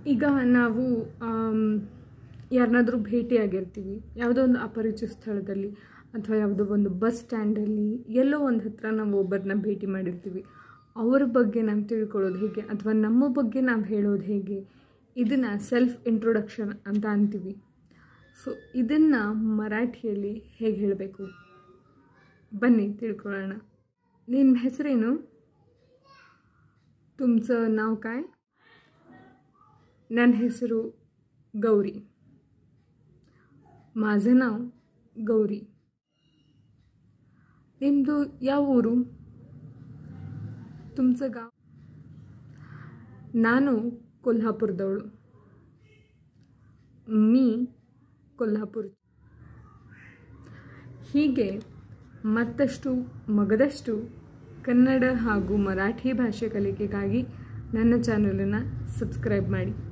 ಈಗ ನಾವು ಯಾರನ್ನಾದರೂ ಭೇಟಿಯಾಗಿರ್ತೀವಿ ಯಾವುದೋ ಒಂದು ಅಪರಿಚಿತ ಸ್ಥಳದಲ್ಲಿ ಅಥವಾ ಯಾವುದೋ ಒಂದು ಬಸ್ ಸ್ಟ್ಯಾಂಡಲ್ಲಿ ಎಲ್ಲೋ ಒಂದು ಹತ್ರ ನಾವು ಒಬ್ಬರನ್ನ ಭೇಟಿ ಮಾಡಿರ್ತೀವಿ ಅವ್ರ ಬಗ್ಗೆ ನಾವು ತಿಳ್ಕೊಳ್ಳೋದು ಹೇಗೆ ಅಥವಾ ನಮ್ಮ ಬಗ್ಗೆ ನಾವು ಹೇಳೋದು ಹೇಗೆ ಇದನ್ನು ಸೆಲ್ಫ್ ಇಂಟ್ರೊಡಕ್ಷನ್ ಅಂತ ಅಂತೀವಿ ಸೊ ಇದನ್ನು ಮರಾಠಿಯಲ್ಲಿ ಹೇಗೆ ಹೇಳಬೇಕು ಬನ್ನಿ ತಿಳ್ಕೊಳ್ಳೋಣ ನಿಮ್ಮ ಹೆಸರೇನು तुमचं नाव काय ನನ್ನ ಹೆಸರು ಗೌರಿ माझं नाव ಗೌರಿ ನಿಮ್ಮದು ಯಾವ ಊರು तुमचं गाव ನಾನು ಕೊಲ್ಹಾಪುರದವಳು ಮೀ ಕೊಲ್ಹಾಪುರ ಹೀಗೆ ಮತ್ತಷ್ಟು ಮಗದಷ್ಟು ಕನ್ನಡ ಹಾಗೂ ಮರಾಠಿ ಭಾಷೆ ಕಲಿಕೆಗಾಗಿ ನನ್ನ ಚಾನಲನ್ನು ಸಬ್ಸ್ಕ್ರೈಬ್ ಮಾಡಿ